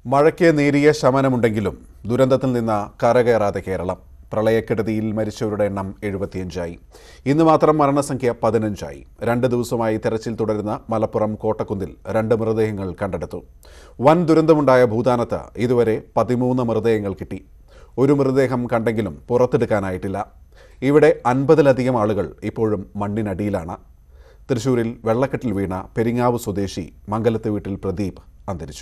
മഴയ്ക്ക് നേരിയ ശമനമുണ്ടെങ്കിലും ദുരന്തത്തിൽ നിന്ന് കരകയറാതെ കേരളം പ്രളയക്കെടുതിയിൽ മരിച്ചവരുടെ എണ്ണം എഴുപത്തിയഞ്ചായി ഇന്ന് മാത്രം മരണസംഖ്യ പതിനഞ്ചായി രണ്ട് ദിവസമായി തെരച്ചിൽ തുടരുന്ന മലപ്പുറം കോട്ടക്കുന്നിൽ രണ്ട് മൃതദേഹങ്ങൾ കണ്ടെടുത്തു വൻ ദുരന്തമുണ്ടായ ഭൂതാനത്ത് ഇതുവരെ പതിമൂന്ന് മൃതദേഹങ്ങൾ കിട്ടി ഒരു മൃതദേഹം കണ്ടെങ്കിലും പുറത്തെടുക്കാനായിട്ടില്ല ഇവിടെ അൻപതിലധികം ആളുകൾ ഇപ്പോഴും മണ്ണിനടിയിലാണ് തൃശൂരിൽ വെള്ളക്കെട്ടിൽ വീണ പെരിങ്ങാവ് സ്വദേശി മംഗലത്ത് വീട്ടിൽ പ്രദീപ് അന്തരിച്ചു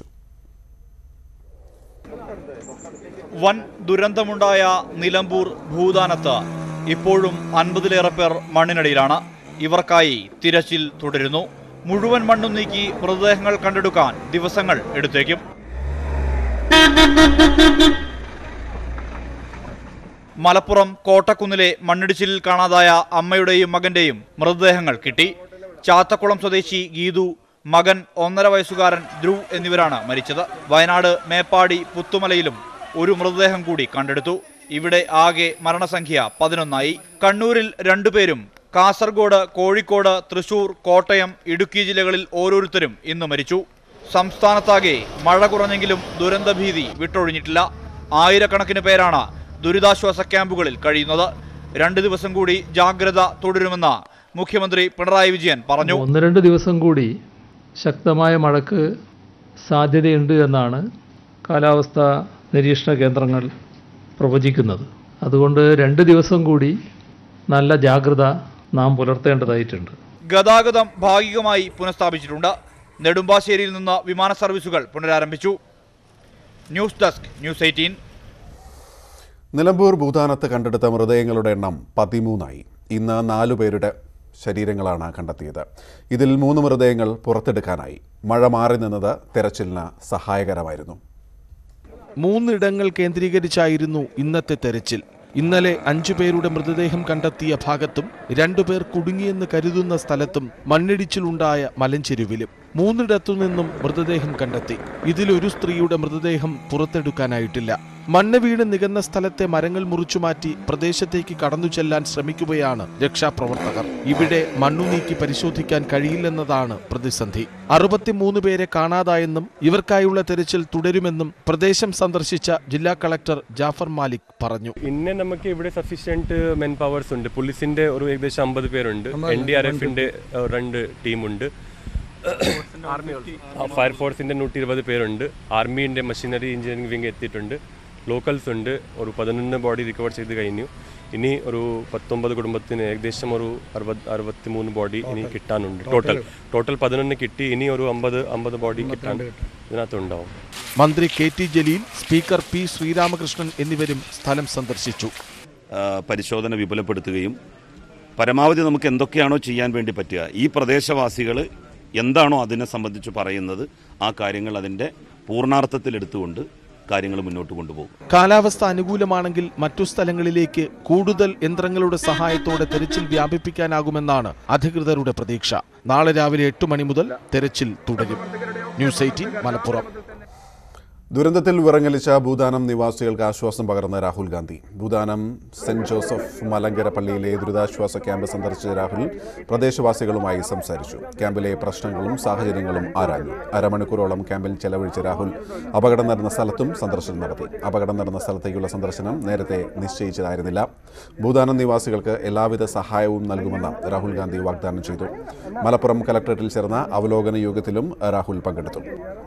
വൻ ദുരന്തമുണ്ടായ നിലമ്പൂർ ഭൂതാനത്ത് ഇപ്പോഴും അൻപതിലേറെ പേർ മണ്ണിനടിയിലാണ് ഇവർക്കായി തിരച്ചിൽ തുടരുന്നു മുഴുവൻ മണ്ണും നീക്കി മൃതദേഹങ്ങൾ കണ്ടെടുക്കാൻ ദിവസങ്ങൾ എടുത്തേക്കും മലപ്പുറം കോട്ടക്കുന്നിലെ മണ്ണിടിച്ചിലിൽ കാണാതായ അമ്മയുടെയും മകന്റെയും മൃതദേഹങ്ങൾ കിട്ടി ചാത്തക്കുളം സ്വദേശി ഗീതു മകൻ ഒന്നര വയസ്സുകാരൻ ധ്രുവ് എന്നിവരാണ് മരിച്ചത് വയനാട് മേപ്പാടി പുത്തുമലയിലും ഒരു മൃതദേഹം കൂടി കണ്ടെടുത്തു ഇവിടെ ആകെ മരണസംഖ്യ പതിനൊന്നായി കണ്ണൂരിൽ രണ്ടുപേരും കാസർഗോഡ് കോഴിക്കോട് തൃശൂർ കോട്ടയം ഇടുക്കി ജില്ലകളിൽ ഓരോരുത്തരും ഇന്ന് മരിച്ചു സംസ്ഥാനത്താകെ മഴ കുറഞ്ഞെങ്കിലും ദുരന്തഭീതി വിട്ടൊഴിഞ്ഞിട്ടില്ല ആയിരക്കണക്കിന് പേരാണ് ദുരിതാശ്വാസ ക്യാമ്പുകളിൽ കഴിയുന്നത് രണ്ട് ദിവസം കൂടി ജാഗ്രത തുടരുമെന്ന് മുഖ്യമന്ത്രി പിണറായി വിജയൻ പറഞ്ഞു ഒന്ന് രണ്ട് ദിവസം കൂടി ശക്തമായ മഴയ്ക്ക് സാധ്യതയുണ്ട് എന്നാണ് കാലാവസ്ഥാ നിരീക്ഷണ കേന്ദ്രങ്ങൾ പ്രവചിക്കുന്നത് അതുകൊണ്ട് രണ്ട് ദിവസം കൂടി നല്ല ജാഗ്രത നാം പുലർത്തേണ്ടതായിട്ടുണ്ട് ഗതാഗതം ഭാഗികമായി പുനഃസ്ഥാപിച്ചിട്ടുണ്ട് നെടുമ്പാശ്ശേരിയിൽ നിന്ന് വിമാന സർവീസുകൾ പുനരാരംഭിച്ചു news desk news eighteen Nilambur ഭൂതാനത്ത് കണ്ടെടുത്ത മൃതദേഹങ്ങളുടെ എണ്ണം പതിമൂന്നായി ഇന്ന് നാലു പേരുടെ ശരീരങ്ങളാണ് കണ്ടെത്തിയത് ഇതിൽ മൂന്ന് മൃതദേഹങ്ങൾ പുറത്തെടുക്കാനായി മഴ മാറി നിന്നത് തെരച്ചിലിന് സഹായകരമായിരുന്നു മൂന്നിടങ്ങൾ കേന്ദ്രീകരിച്ചായിരുന്നു ഇന്നത്തെ തെരച്ചിൽ ഇന്നലെ അഞ്ചു പേരുടെ മൃതദേഹം കണ്ടെത്തിയ ഭാഗത്തും രണ്ടുപേർ കുടുങ്ങിയെന്ന് കരുതുന്ന സ്ഥലത്തും മണ്ണിടിച്ചിലുണ്ടായ മലഞ്ചെരുവിലും മൂന്നിടത്തു നിന്നും മൃതദേഹം കണ്ടെത്തി ഇതിലൊരു സ്ത്രീയുടെ മൃതദേഹം പുറത്തെടുക്കാനായിട്ടില്ല മണ്ണ് വീണ് നികന്ന സ്ഥലത്തെ മരങ്ങൾ മുറിച്ചുമാറ്റി പ്രദേശത്തേക്ക് കടന്നു ചെല്ലാൻ ശ്രമിക്കുകയാണ് രക്ഷാപ്രവർത്തകർ ഇവിടെ മണ്ണു നീക്കി പരിശോധിക്കാൻ കഴിയില്ലെന്നതാണ് പ്രതിസന്ധി അറുപത്തിമൂന്ന് പേരെ കാണാതായെന്നും ഇവർക്കായുള്ള തെരച്ചിൽ തുടരുമെന്നും പ്രദേശം സന്ദർശിച്ച ജില്ലാ കളക്ടർ ജാഫർ മാലിക് പറഞ്ഞു ഇന്നെ നമുക്ക് ഇവിടെ സഫീഷ്യന്റ് മെൻ പവേഴ്സ് ഉണ്ട് പോലീസിന്റെ ഒരു ഏകദേശം അമ്പത് പേരുണ്ട് എൻ ഡി ആർ എഫിന്റെ രണ്ട് ടീമുണ്ട് ഫയർഫോഴ്സിന്റെ നൂറ്റി ഇരുപത് പേരുണ്ട് ആർമീന്റെ മെഷീനറി എഞ്ചിനീയറിംഗ് വിങ് എത്തിയിട്ടുണ്ട് ലോക്കൽസ് ഉണ്ട് ഒരു പതിനൊന്ന് ബോഡി റിക്കവർ ചെയ്ത് കഴിഞ്ഞു ഇനി ഒരു പത്തൊമ്പത് കുടുംബത്തിന് ഏകദേശം ഒരു അറുപത് അറുപത്തി മൂന്ന് ബോഡി ഇനി കിട്ടാനുണ്ട് ടോട്ടൽ ടോട്ടൽ പതിനൊന്ന് കിട്ടി ഇനി ഒരു അമ്പത് അമ്പത് ബോഡി കിട്ടാൻ ഇതിനകത്തുണ്ടാവും മന്ത്രി K T Jaleel speaker P Sreeramakrishnan എന്നിവരും സ്ഥലം സന്ദർശിച്ചു ആ, പരിശോധന വിപുലപ്പെടുത്തുകയും പരമാവധി നമുക്ക് എന്തൊക്കെയാണോ ചെയ്യാൻ വേണ്ടി പറ്റുക ഈ പ്രദേശവാസികൾ എന്താണോ അതിനെ സംബന്ധിച്ച് പറയുന്നത് ആ കാര്യങ്ങൾ അതിൻ്റെ പൂർണ്ണാർത്ഥത്തിൽ എടുത്തുകൊണ്ട് കാര്യങ്ങൾ മുന്നോട്ട് കൊണ്ടുപോകും കാലാവസ്ഥ അനുകൂലമാണെങ്കിൽ മറ്റു സ്ഥലങ്ങളിലേക്ക് കൂടുതൽ യന്ത്രങ്ങളുടെ സഹായത്തോടെ തെരച്ചിൽ വ്യാപിപ്പിക്കാനാകുമെന്നാണ് അധികൃതരുടെ പ്രതീക്ഷ നാളെ രാവിലെ എട്ട് മണി മുതൽ തെരച്ചിൽ തുടരും ന്യൂസ് എയ്റ്റീൻ മലപ്പുറം ദുരന്തത്തിൽ വിറങ്ങലിച്ച ഭൂതാനം നിവാസികൾക്ക് ആശ്വാസം പകർന്ന രാഹുൽ ഗാന്ധി ഭൂതാനം സെന്റ് ജോസഫ് മലങ്കര പള്ളിയിലെ ദുരിതാശ്വാസ ക്യാമ്പ് സന്ദർശിച്ച രാഹുൽ പ്രദേശവാസികളുമായി സംസാരിച്ചു ക്യാമ്പിലെ പ്രശ്നങ്ങളും സാഹചര്യങ്ങളും ആരാഞ്ഞു അരമണിക്കൂറോളം ക്യാമ്പിൽ ചെലവഴിച്ച രാഹുൽ അപകടം നടന്ന സ്ഥലത്തും സന്ദർശനം നടത്തി അപകടം നടന്ന സ്ഥലത്തേക്കുള്ള സന്ദർശനം നേരത്തെ നിശ്ചയിച്ചതായിരുന്നില്ല ഭൂതാനം നിവാസികൾക്ക് എല്ലാവിധ സഹായവും നൽകുമെന്ന് രാഹുൽ ഗാന്ധി വാഗ്ദാനം ചെയ്തു മലപ്പുറം കലക്ടറേറ്റിൽ ചേർന്ന അവലോകന യോഗത്തിലും രാഹുൽ പങ്കെടുത്തു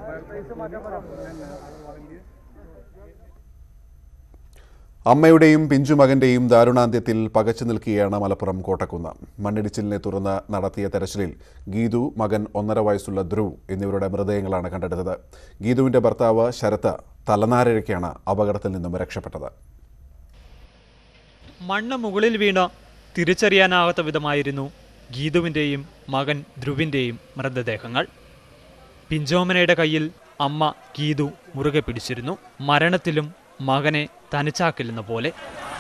അമ്മയുടെയും പിഞ്ചുമകന്റെയും ദാരുണാന്ത്യത്തിൽ പകച്ചു നിൽക്കുകയാണ് മലപ്പുറം കോട്ടക്കുന്ന് മണ്ണിടിച്ചിലിനെ തുടർന്ന് നടത്തിയ തെരച്ചിലിൽ ഗീതു മകൻ ഒന്നര വയസ്സുള്ള ധ്രുവ് എന്നിവരുടെ മൃതദേഹങ്ങളാണ് കണ്ടെടുത്തത് ഗീതുവിന്റെ ഭർത്താവ് ശരത്ത് തലനാരിഴയ്ക്കാണ് അപകടത്തിൽ നിന്നും രക്ഷപ്പെട്ടത് മണ്ണ് മുകളിൽ വീണ് തിരിച്ചറിയാനാകാത്ത വിധമായിരുന്നു ഗീതുവിൻ്റെയും മകൻ ധ്രുവിൻ്റെയും മൃതദേഹങ്ങൾ പിഞ്ചോമനയുടെ കയ്യിൽ അമ്മ ഗീതു മുറുകെ പിടിച്ചിരുന്നു മരണത്തിലും മകനെ തനിച്ചാക്കില്ലെന്ന പോലെ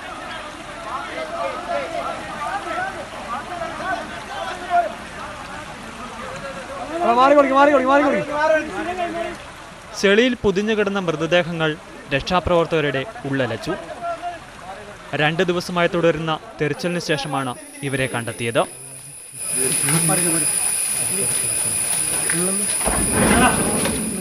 ചെളിയിൽ പൊതിഞ്ഞു കിടന്ന മൃതദേഹങ്ങൾ രക്ഷാപ്രവർത്തകരുടെ ഉള്ളലച്ചു രണ്ട് ദിവസമായി തുടരുന്ന തെരച്ചിലിന് ശേഷമാണ് ഇവരെ കണ്ടെത്തിയത്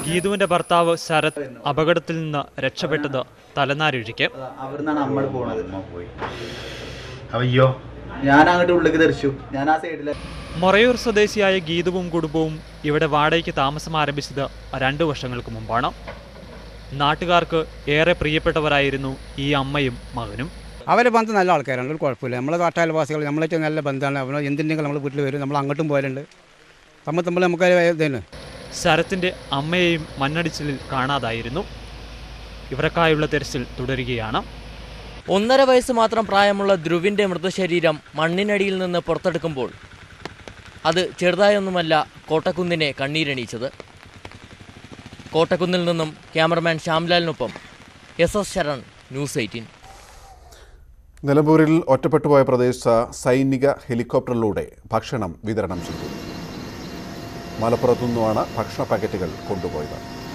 ഗീതുവിന്റെ ഭർത്താവ് ശരത് അപകടത്തിൽ നിന്ന് രക്ഷപ്പെട്ടത് തലനാരിഴിക്ക് അവിടുന്നാണ് നമ്മൾ പോണത് അയ്യോ ഞാൻ അങ്ങോട്ട് ഉള്ളിലേക്ക് തെറിച്ചു ഞാൻ ആ സൈഡിലെ മൊറയൂർ സ്വദേശിയായ ഗീതുവും കുടുംബവും ഇവിടെ വാടകയ്ക്ക് താമസം ആരംഭിച്ചത് രണ്ടു വർഷങ്ങൾക്ക് മുമ്പാണ് നാട്ടുകാർക്ക് ഏറെ പ്രിയപ്പെട്ടവരായിരുന്നു ഈ അമ്മയും മകനും അവരെ ബന്ധം നല്ല ആൾക്കാരാണ് ഒരു കുഴപ്പമില്ല നമ്മളെ നാട്ടായൽവാസികൾ നമ്മളേക്ക് നല്ല ബന്ധമാണ് അവർ എന്തുണ്ടെങ്കിലും നമ്മൾ വീട്ടിൽ വരും നമ്മൾ അങ്ങോട്ടും പോയാലുണ്ട് തമ്മിൽ തമ്മിൽ നമുക്ക് ഇതന്നെ ശരത്തിന്റെ അമ്മയെയും മണ്ണടിച്ചിലിൽ കാണാതായിരുന്നു ഇവർക്കായുള്ള തെരച്ചിൽ തുടരുകയാണ് ഒന്നര വയസ്സ് മാത്രം പ്രായമുള്ള ധ്രുവിൻ്റെ മൃതശരീരം മണ്ണിനടിയിൽ നിന്ന് പുറത്തെടുക്കുമ്പോൾ അത് ചെറുതായൊന്നുമല്ല കോട്ടക്കുന്നിനെ കണ്ണീരണിയിച്ചത് കോട്ടക്കുന്നിൽ നിന്നും ക്യാമറമാൻ ശ്യാംലാലിനൊപ്പം S S Saran news eighteen നിലമ്പൂരിൽ ഒറ്റപ്പെട്ടുപോയ പ്രദേശ സൈനിക ഹെലികോപ്റ്ററിലൂടെ ഭക്ഷണം വിതരണം ചെയ്തു മലപ്പുറത്തു നിന്നുമാണ് ഭക്ഷണ പാക്കറ്റുകൾ കൊണ്ടുപോയത്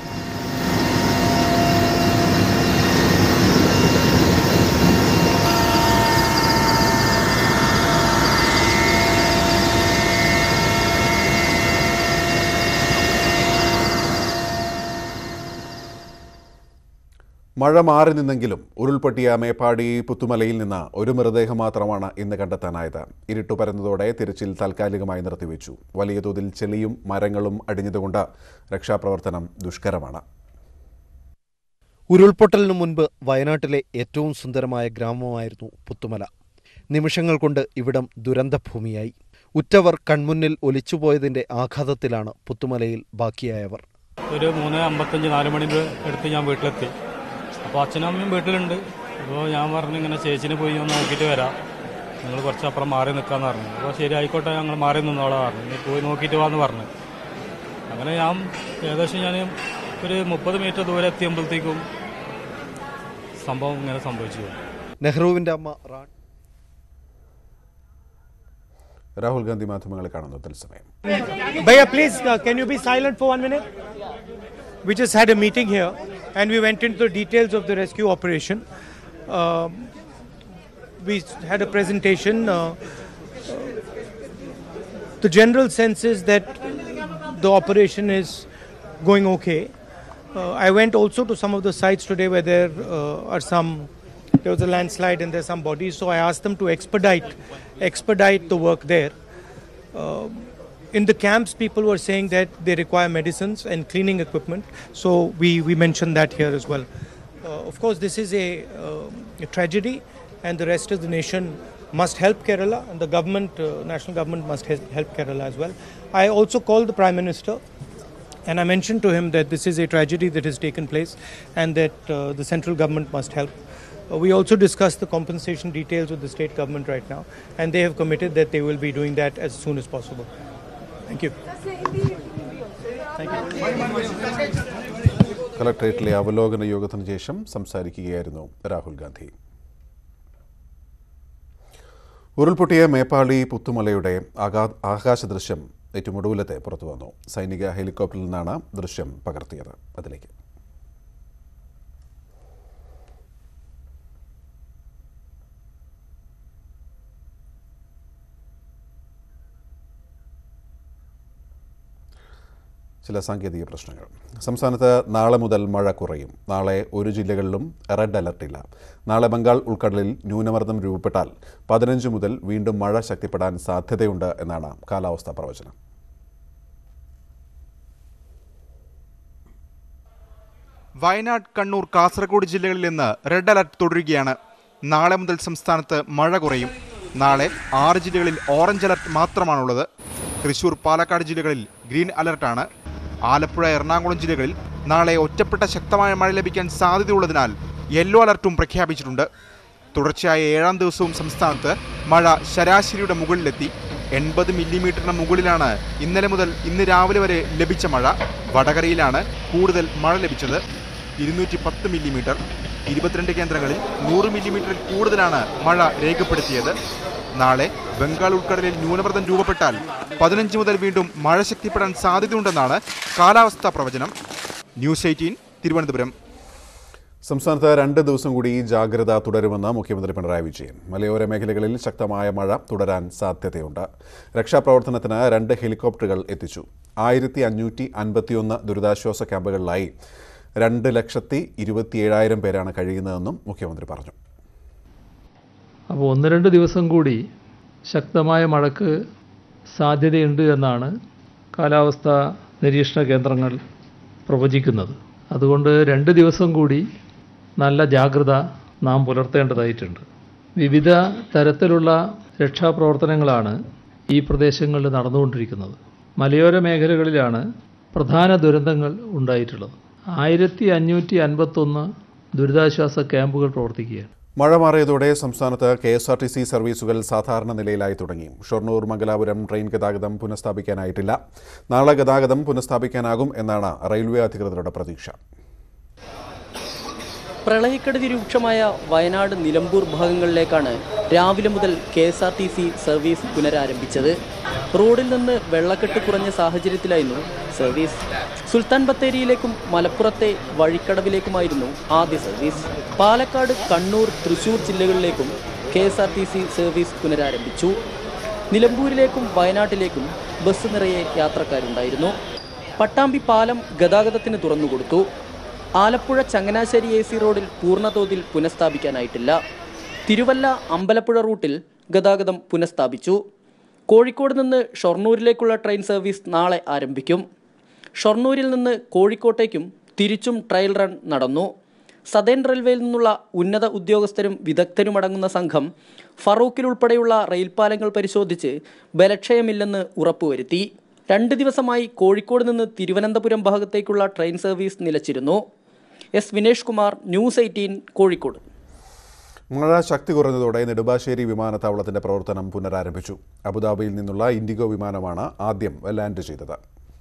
മഴ മാറി നിന്നെങ്കിലും ഉരുൾപൊട്ടിയ മേപ്പാടി പുത്തുമലയിൽ നിന്ന് ഒരു മൃതദേഹം മാത്രമാണ് ഇന്ന് കണ്ടെത്താനായത് ഇരുട്ടു പരന്നതോടെ തിരച്ചിൽ താൽക്കാലികമായി നിർത്തിവെച്ചു വലിയ തോതിൽ ചെളിയും മരങ്ങളും അടിഞ്ഞതുകൊണ്ട് രക്ഷാപ്രവർത്തനം ദുഷ്കരമാണ് ഉരുൾപൊട്ടലിനു മുൻപ് വയനാട്ടിലെ ഏറ്റവും സുന്ദരമായ ഗ്രാമമായിരുന്നു പുത്തുമല നിമിഷങ്ങൾ കൊണ്ട് ഇവിടം ദുരന്തഭൂമിയായി ഉറ്റവർ കൺമുന്നിൽ ഒലിച്ചുപോയതിന്റെ ആഘാതത്തിലാണ് പുത്തുമലയിൽ ബാക്കിയായവർ ഒരു മൂന്ന് അമ്പത്തഞ്ച് നാല് മണിൻ്റെ അടുത്ത് ഞാൻ വീട്ടിലെത്തി അപ്പോൾ അച്ഛനും അമ്മയും വീട്ടിലുണ്ട് അപ്പോൾ ഞാൻ പറഞ്ഞു ഇങ്ങനെ ചേച്ചിനെ പോയി ഒന്ന് നോക്കിയിട്ട് വരാം നിങ്ങൾ കുറച്ച് അപ്പുറം മാറി നിൽക്കാമെന്ന് പറഞ്ഞു അപ്പോൾ ശരി ആയിക്കോട്ടെ ഞങ്ങൾ മാറി നിന്നോളാം പറഞ്ഞു നീ പോയി നോക്കിയിട്ട് വാന്ന് പറഞ്ഞു അങ്ങനെ ഞാൻ ഏകദേശം ഞാൻ ഒരു മുപ്പത് മീറ്റർ ദൂരെ എത്തിയപ്പോഴത്തേക്കും സംഭവം ഇങ്ങനെ സംഭവിച്ചു നെഹ്റുവിന്റെ അമ്മ റാണി രാഹുൽ ഗാന്ധി മാധ്യമങ്ങളെ കാണുന്നു തത്സമയം Bhaiya, please, uh, can you be silent for one minute? We just had a meeting here and we went into the details of the rescue operation. Um, we had a presentation. Uh, the general sense is that the operation is going okay. Uh, I went also to some of the sites today where there uh, are some, there was a landslide and there's some bodies, so I asked them to expedite, expedite the work there. Uh, in the camps, people were saying that they require medicines and cleaning equipment, so we, we mentioned that here as well. Uh, of course, this is a, uh, a tragedy, and the rest of the nation must help Kerala, and the government, uh, national government, must he- help Kerala as well. I also called the Prime Minister and I mentioned to him that this is a tragedy that has taken place and that uh, the central government must help. Uh, we also discussed the compensation details with the state government right now, and they have committed that they will be doing that as soon as possible. Thank you. കളക്ടറേറ്റിലെ അവലോകന യോഗത്തിന് ശേഷം സംസാരിക്കുകയായിരുന്നു രാഹുൽ ഗാന്ധി ഉരുൾപൊട്ടിയ മേപ്പാളി പുത്തുമലയുടെ ആകാ ആകാശ ദൃശ്യം ഏറ്റവും ഒടുവിലത്തെ പുറത്തു വന്നു സൈനിക ഹെലികോപ്റ്ററിൽ നിന്നാണ് ദൃശ്യം പകർത്തിയത് അതിലേക്ക് ചില സാങ്കേതിക പ്രശ്നങ്ങൾ സംസ്ഥാനത്ത് നാളെ മുതൽ മഴ കുറയും നാളെ ഒരു ജില്ലകളിലും റെഡ് അലർട്ടില്ല നാളെ ബംഗാൾ ഉൾക്കടലിൽ ന്യൂനമർദ്ദം രൂപപ്പെട്ടാൽ പതിനഞ്ച് മുതൽ വീണ്ടും മഴ ശക്തിപ്പെടാൻ സാധ്യതയുണ്ട് എന്നാണ് കാലാവസ്ഥാ പ്രവചനം വയനാട് കണ്ണൂർ കാസർഗോഡ് ജില്ലകളിൽ നിന്ന് റെഡ് അലർട്ട് തുടരുകയാണ് നാളെ മുതൽ സംസ്ഥാനത്ത് മഴ കുറയും നാളെ ആറ് ജില്ലകളിൽ ഓറഞ്ച് അലർട്ട് മാത്രമാണുള്ളത് തൃശൂർ പാലക്കാട് ജില്ലകളിൽ ഗ്രീൻ അലർട്ടാണ് ആലപ്പുഴ എറണാകുളം ജില്ലകളിൽ നാളെ ഒറ്റപ്പെട്ട ശക്തമായ മഴ ലഭിക്കാൻ സാധ്യതയുള്ളതിനാൽ യെല്ലോ അലർട്ടും പ്രഖ്യാപിച്ചിട്ടുണ്ട് തുടർച്ചയായ ഏഴാം ദിവസവും സംസ്ഥാനത്ത് മഴ ശരാശരിയുടെ മുകളിലെത്തി എൺപത് മില്ലിമീറ്ററിന് മുകളിലാണ് ഇന്നലെ മുതൽ ഇന്ന് രാവിലെ വരെ ലഭിച്ച മഴ വടകരയിലാണ് കൂടുതൽ മഴ ലഭിച്ചത് ഇരുന്നൂറ്റി പത്ത് മില്ലിമീറ്റർ ഇരുപത്തിരണ്ട് കേന്ദ്രങ്ങളിൽ നൂറ് മില്ലിമീറ്ററിൽ കൂടുതലാണ് മഴ രേഖപ്പെടുത്തിയത് നാളെ ബംഗാൾ ഉൾക്കടലിൽ ന്യൂനമർദ്ദം രൂപപ്പെട്ടാൽ പതിനഞ്ച് മുതൽ വീണ്ടും മഴ ശക്തിപ്പെടാൻ സാധ്യതയുണ്ടെന്നാണ് കാലാവസ്ഥാ പ്രവചനം ന്യൂസ് എയ്റ്റീൻ തിരുവനന്തപുരം സംസ്ഥാനത്ത് രണ്ട് ദിവസം കൂടി ജാഗ്രത തുടരുമെന്ന് മുഖ്യമന്ത്രി പിണറായി വിജയൻ മലയോര മേഖലകളിൽ ശക്തമായ മഴ തുടരാൻ സാധ്യതയുണ്ട് രക്ഷാപ്രവർത്തനത്തിന് രണ്ട് ഹെലികോപ്റ്ററുകൾ എത്തിച്ചു ആയിരത്തി അഞ്ഞൂറ്റി അൻപത്തിയൊന്ന് ദുരിതാശ്വാസ ക്യാമ്പുകളിലായി രണ്ട് ലക്ഷത്തി ഇരുപത്തിയേഴായിരം പേരാണ് കഴിയുന്നതെന്നും മുഖ്യമന്ത്രി പറഞ്ഞു അപ്പോൾ ഒന്ന് രണ്ട് ദിവസം കൂടി ശക്തമായ മഴയ്ക്ക് സാധ്യതയുണ്ട് എന്നാണ് കാലാവസ്ഥാ നിരീക്ഷണ കേന്ദ്രങ്ങൾ പ്രവചിക്കുന്നത് അതുകൊണ്ട് രണ്ട് ദിവസം കൂടി നല്ല ജാഗ്രത നാം പുലർത്തേണ്ടതായിട്ടുണ്ട് വിവിധ തരത്തിലുള്ള രക്ഷാപ്രവർത്തനങ്ങളാണ് ഈ പ്രദേശങ്ങളിൽ നടന്നുകൊണ്ടിരിക്കുന്നത് മലയോര മേഖലകളിലാണ് പ്രധാന ദുരന്തങ്ങൾ ഉണ്ടായിട്ടുള്ളത് ആയിരത്തി അഞ്ഞൂറ്റി അൻപത്തൊന്ന് ദുരിതാശ്വാസ ക്യാമ്പുകൾ പ്രവർത്തിക്കുകയാണ് മഴ മാറിയതോടെ സംസ്ഥാനത്ത് K S R T C സർവീസുകൾ സാധാരണ നിലയിലായി തുടങ്ങി ഷൊർണൂർ മംഗലാപുരം ട്രെയിൻ ഗതാഗതം പുനഃസ്ഥാപിക്കാനായിട്ടില്ല നാളെ ഗതാഗതം പുനഃസ്ഥാപിക്കാനാകും എന്നാണ് റെയിൽവേ അധികൃതരുടെ പ്രതീക്ഷ പ്രളയക്കെടുതി രൂക്ഷമായ വയനാട് നിലമ്പൂർ ഭാഗങ്ങളിലേക്കാണ് രാവിലെ മുതൽ K S R T C service പുനരാരംഭിച്ചത് റോഡിൽ നിന്ന് വെള്ളക്കെട്ട് കുറഞ്ഞ സാഹചര്യത്തിലായിരുന്നു സർവീസ് സുൽത്താൻ ബത്തേരിയിലേക്കും മലപ്പുറത്തെ വഴിക്കടവിലേക്കുമായിരുന്നു ആദ്യ സർവീസ് പാലക്കാട് കണ്ണൂർ തൃശൂർ ജില്ലകളിലേക്കും K S R T C service പുനരാരംഭിച്ചു നിലമ്പൂരിലേക്കും വയനാട്ടിലേക്കും ബസ് നിറയെ യാത്രക്കാരുണ്ടായിരുന്നു പട്ടാമ്പി പാലം ഗതാഗതത്തിന് തുറന്നുകൊടുത്തു ആലപ്പുഴ ചങ്ങനാശ്ശേരി എ സി റോഡിൽ പൂർണ്ണതോതിൽ പുനഃസ്ഥാപിക്കാനായിട്ടില്ല തിരുവല്ല അമ്പലപ്പുഴ റൂട്ടിൽ ഗതാഗതം പുനഃസ്ഥാപിച്ചു കോഴിക്കോട് നിന്ന് ഷൊർണൂരിലേക്കുള്ള ട്രെയിൻ സർവീസ് നാളെ ആരംഭിക്കും ഷൊർണൂരിൽ നിന്ന് കോഴിക്കോട്ടേക്കും തിരിച്ചും ട്രയൽ റൺ നടന്നു സദേൺ റെയിൽവേയിൽ നിന്നുള്ള ഉന്നത ഉദ്യോഗസ്ഥരും വിദഗ്ധരുമടങ്ങുന്ന സംഘം ഫറൂഖിൽ ഉൾപ്പെടെയുള്ള റെയിൽപാലങ്ങൾ പരിശോധിച്ച് ബലക്ഷയമില്ലെന്ന് ഉറപ്പുവരുത്തി രണ്ട് ദിവസമായി കോഴിക്കോട് നിന്ന് തിരുവനന്തപുരം ഭാഗത്തേക്കുള്ള ട്രെയിൻ സർവീസ് നിലച്ചിരുന്നു S Vinesh Kumar news eighteen Kozhikode മഴ ശക്തി കുറഞ്ഞതോടെ നെടുമ്പാശ്ശേരി വിമാനത്താവളത്തിന്റെ പ്രവർത്തനം പുനരാരംഭിച്ചു അബുദാബിയിൽ നിന്നുള്ള ഇൻഡിഗോ വിമാനമാണ് ആദ്യം ലാൻഡ് ചെയ്തത്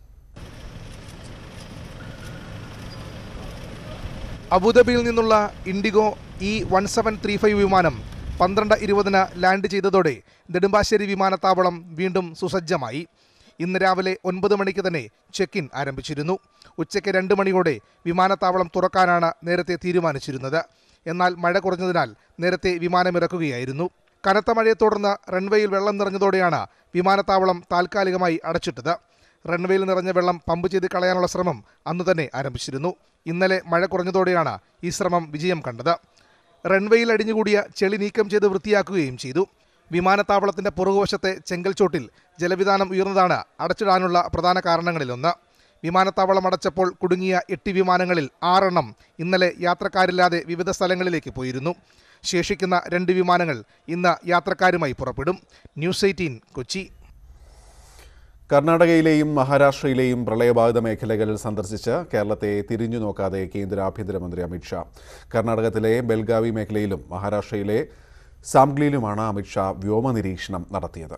അബുദാബിയിൽ നിന്നുള്ള IndiGo E one seven three five വിമാനം പന്ത്രണ്ട് ഇരുപതിന് ലാൻഡ് ചെയ്തതോടെ നെടുമ്പാശ്ശേരി വിമാനത്താവളം വീണ്ടും സുസജ്ജമായി ഇന്ന് രാവിലെ ഒൻപത് മണിക്ക് തന്നെ ചെക്ക് ഇൻ ആരംഭിച്ചിരുന്നു ഉച്ചയ്ക്ക് രണ്ട് മണിയോടെ വിമാനത്താവളം തുറക്കാനാണ് നേരത്തെ തീരുമാനിച്ചിരുന്നത് എന്നാൽ മഴ കുറഞ്ഞതിനാൽ നേരത്തെ വിമാനമിറക്കുകയായിരുന്നു കനത്ത മഴയെ തുടർന്ന് റൺവേയിൽ വെള്ളം നിറഞ്ഞതോടെയാണ് വിമാനത്താവളം താൽക്കാലികമായി അടച്ചിട്ടത് റൺവേയിൽ നിറഞ്ഞ വെള്ളം പമ്പ് ചെയ്ത് കളയാനുള്ള ശ്രമം അന്നു തന്നെ ആരംഭിച്ചിരുന്നു ഇന്നലെ മഴ കുറഞ്ഞതോടെയാണ് ഈ ശ്രമം വിജയം കണ്ടത് റൺവേയിൽ അടിഞ്ഞുകൂടിയ ചെളി നീക്കം ചെയ്ത് വൃത്തിയാക്കുകയും ചെയ്തു വിമാനത്താവളത്തിന്റെ പുറകുവശത്തെ ചെങ്കൽച്ചോട്ടിൽ ജലവിധാനം ഉയർന്നതാണ് അടച്ചിടാനുള്ള പ്രധാന കാരണങ്ങളിലൊന്ന് വിമാനത്താവളം അടച്ചപ്പോൾ കുടുങ്ങിയ എട്ട് വിമാനങ്ങളിൽ ആറെണ്ണം ഇന്നലെ യാത്രക്കാരില്ലാതെ വിവിധ സ്ഥലങ്ങളിലേക്ക് പോയിരുന്നു ശേഷിക്കുന്ന രണ്ട് വിമാനങ്ങൾ ഇന്ന് യാത്രക്കാരുമായി പുറപ്പെടും ന്യൂസ് എയ്റ്റീൻ കൊച്ചി കർണാടകയിലെയും മഹാരാഷ്ട്രയിലെയും പ്രളയബാധിത മേഖലകൾ സന്ദർശിച്ച് കേരളത്തെ തിരിഞ്ഞു നോക്കാതെ കേന്ദ്ര ആഭ്യന്തരമന്ത്രി അമിത്ഷാ കർണാടകത്തിലെ ബെൽഗാവി മേഖലയിലും മഹാരാഷ്ട്രയിലെ സാംഗ്ലിയിലുമാണ് അമിത്ഷാ വ്യോമ നിരീക്ഷണം നടത്തിയത്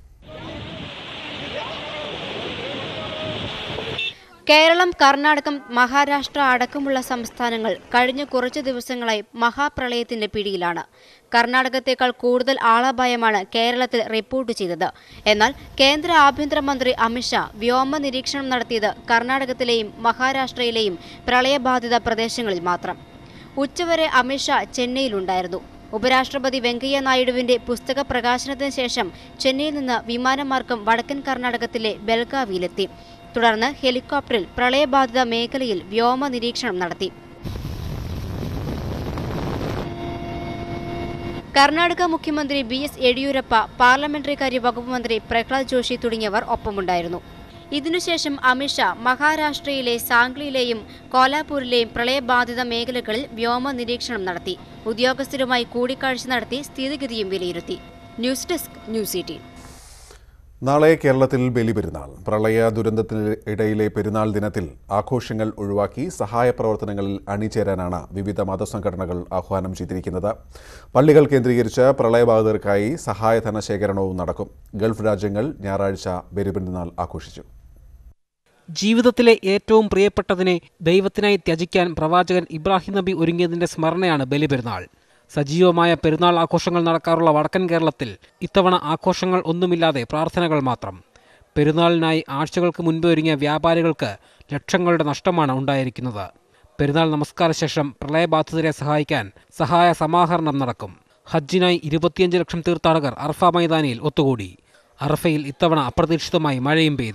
കേരളം കർണാടകം മഹാരാഷ്ട്ര അടക്കമുള്ള സംസ്ഥാനങ്ങൾ കഴിഞ്ഞ കുറച്ചു ദിവസങ്ങളായി മഹാപ്രളയത്തിന്റെ പിടിയിലാണ് കർണാടകത്തേക്കാൾ കൂടുതൽ ആളപായമാണ് കേരളത്തിൽ റിപ്പോർട്ട് ചെയ്തത് എന്നാൽ കേന്ദ്ര ആഭ്യന്തരമന്ത്രി അമിത്ഷാ വ്യോമ നിരീക്ഷണം നടത്തിയത് കർണാടകത്തിലെയും മഹാരാഷ്ട്രയിലെയും പ്രളയബാധിത പ്രദേശങ്ങളിൽ മാത്രം ഉച്ചവരെ അമിത്ഷാ ചെന്നൈയിലുണ്ടായിരുന്നു ഉപരാഷ്ട്രപതി വെങ്കയ്യ നായിഡുവിന്റെ പുസ്തക പ്രകാശനത്തിന് ശേഷം ചെന്നൈയിൽ നിന്ന് വിമാനമാർഗം വടക്കൻ കർണാടകത്തിലെ ബെൽഗാവിയിലെത്തി തുടർന്ന് ഹെലികോപ്റ്ററിൽ പ്രളയബാധിത മേഖലയിൽ വ്യോമ നിരീക്ഷണം നടത്തി കർണാടക മുഖ്യമന്ത്രി ബി എസ് യെഡിയൂരപ്പ പാർലമെന്ററി കാര്യ വകുപ്പ് മന്ത്രി പ്രഹ്ലാദ് ജോഷി തുടങ്ങിയവർ ഒപ്പമുണ്ടായിരുന്നു ഇതിനുശേഷം അമിത്ഷാ മഹാരാഷ്ട്രയിലെ സാംഗ്ലിയിലെയും കോലാപൂരിലെയും പ്രളയബാധിത മേഖലകളിൽ വ്യോമ നിരീക്ഷണം നടത്തി ഉദ്യോഗസ്ഥരുമായി കൂടിക്കാഴ്ച നടത്തി സ്ഥിതിഗതിയും വിലയിരുത്തി ന്യൂസ് ഡെസ്ക് ന്യൂസ് എയ്റ്റീൻ നാളെ കേരളത്തിൽ ബലിപെരുന്നാൾ പ്രളയ ദുരന്തത്തിനിടയിലെ പെരുന്നാൾ ദിനത്തിൽ ആഘോഷങ്ങൾ ഒഴിവാക്കി സഹായ പ്രവർത്തനങ്ങളിൽ അണിചേരാനാണ് വിവിധ മതസംഘടനകൾ ആഹ്വാനം ചെയ്തിരിക്കുന്നത് പള്ളികൾ കേന്ദ്രീകരിച്ച് പ്രളയബാധിതർക്കായി സഹായധന ശേഖരണവും നടക്കും ഗൾഫ് രാജ്യങ്ങൾ ഞായറാഴ്ച ബലിപെരുന്നാൾ ആഘോഷിച്ചു ജീവിതത്തിലെ ഏറ്റവും പ്രിയപ്പെട്ടതിനെ ദൈവത്തിനായി ത്യജിക്കാൻ പ്രവാചകൻ ഇബ്രാഹിം നബി ഒരുങ്ങിയതിന്റെ സ്മരണയാണ് ബലിപെരുന്നാൾ സജീവമായ പെരുന്നാൾ ആഘോഷങ്ങൾ നടക്കാറുള്ള വടക്കൻ കേരളത്തിൽ ഇത്തവണ ആഘോഷങ്ങൾ ഒന്നുമില്ലാതെ പ്രാർത്ഥനകൾ മാത്രം പെരുന്നാളിനായി ആഴ്ചകൾക്ക് മുൻപ് ഒരുങ്ങിയ വ്യാപാരികൾക്ക് ലക്ഷങ്ങളുടെ നഷ്ടമാണ് ഉണ്ടായിരിക്കുന്നത് പെരുന്നാൾ നമസ്കാര ശേഷം പ്രളയബാധിതരെ സഹായിക്കാൻ സഹായ സമാഹരണം നടക്കും ഹജ്ജിനായി ഇരുപത്തിയഞ്ച് ലക്ഷം തീർത്ഥാടകർ അർഫ മൈതാനിയിൽ ഒത്തുകൂടി അർഫയിൽ ഇത്തവണ അപ്രതീക്ഷിതമായി മഴയും പെയ്തു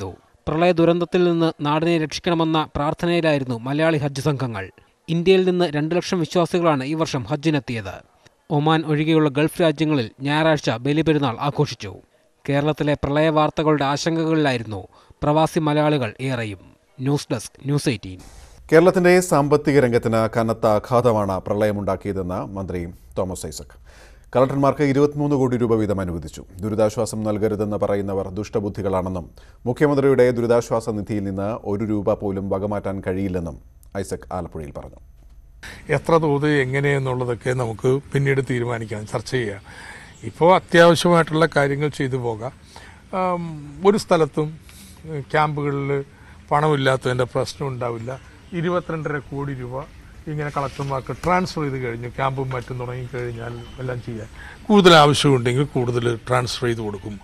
പ്രളയ ദുരന്തത്തിൽ നിന്ന് നാടിനെ രക്ഷിക്കണമെന്ന പ്രാർത്ഥനയിലായിരുന്നു മലയാളി ഹജ്ജ് സംഘങ്ങൾ ഇന്ത്യയിൽ നിന്ന് രണ്ട് ലക്ഷം വിശ്വാസികളാണ് ഈ വർഷം ഹജ്ജിനെത്തിയത് ഒമാൻ ഒഴികെയുള്ള ഗൾഫ് രാജ്യങ്ങളിൽ ഞായറാഴ്ച ബലിപെരുന്നാൾ ആഘോഷിച്ചു കേരളത്തിലെ പ്രളയ വാർത്തകളുടെ ആശങ്കകളിലായിരുന്നു പ്രവാസി മലയാളികൾ ഏറെയും ന്യൂസ് ഡെസ്ക് ന്യൂസ് എയ്റ്റീൻ കേരളത്തിന്റെ സാമ്പത്തിക രംഗത്തിന് കനത്ത ആഘാതമാണ് പ്രളയമുണ്ടാക്കിയതെന്ന് മന്ത്രി തോമസ് ഐസക് കളക്ടർമാർക്ക് ഇരുപത്തിമൂന്ന് കോടി രൂപ വീതം അനുവദിച്ചു ദുരിതാശ്വാസം നൽകരുതെന്ന് പറയുന്നവർ ദുഷ്ടബുദ്ധികളാണെന്നും മുഖ്യമന്ത്രിയുടെ ദുരിതാശ്വാസ നിധിയിൽ നിന്ന് ഒരു രൂപ പോലും വകമാറ്റാൻ കഴിയില്ലെന്നും ഐസക് ആലപ്പുഴയിൽ പറഞ്ഞു എത്ര തോത് എങ്ങനെയെന്നുള്ളതൊക്കെ നമുക്ക് പിന്നീട് തീരുമാനിക്കാം ചർച്ച ചെയ്യാം ഇപ്പോൾ അത്യാവശ്യമായിട്ടുള്ള കാര്യങ്ങൾ ചെയ്തു പോകാം ആം, ഒരു സ്ഥലത്തും ഏഹ്, ക്യാമ്പുകളിൽ പണമില്ലാത്തതിൻ്റെ പ്രശ്നം ഉണ്ടാവില്ല ഇരുപത്തിരണ്ടര കോടി രൂപ ഇങ്ങനെ കളക്ടർമാർക്ക് ട്രാൻസ്ഫർ ചെയ്ത് കഴിഞ്ഞു ക്യാമ്പും മറ്റും തുടങ്ങിക്കഴിഞ്ഞാൽ എല്ലാം ചെയ്യാൻ കൂടുതൽ ആവശ്യമുണ്ടെങ്കിൽ കൂടുതൽ ട്രാൻസ്ഫർ ചെയ്ത് കൊടുക്കും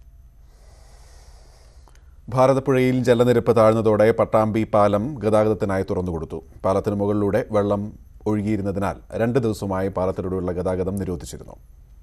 ഭാരതപ്പുഴയിൽ ജലനിരപ്പ് താഴ്ന്നതോടെ പട്ടാമ്പി പാലം ഗതാഗതത്തിനായി തുറന്നുകൊടുത്തു പാലത്തിന് മുകളിലൂടെ വെള്ളം ഒഴുകിയിരുന്നതിനാൽ രണ്ട് ദിവസമായി പാലത്തിലൂടെയുള്ള ഗതാഗതം നിരോധിച്ചിരുന്നു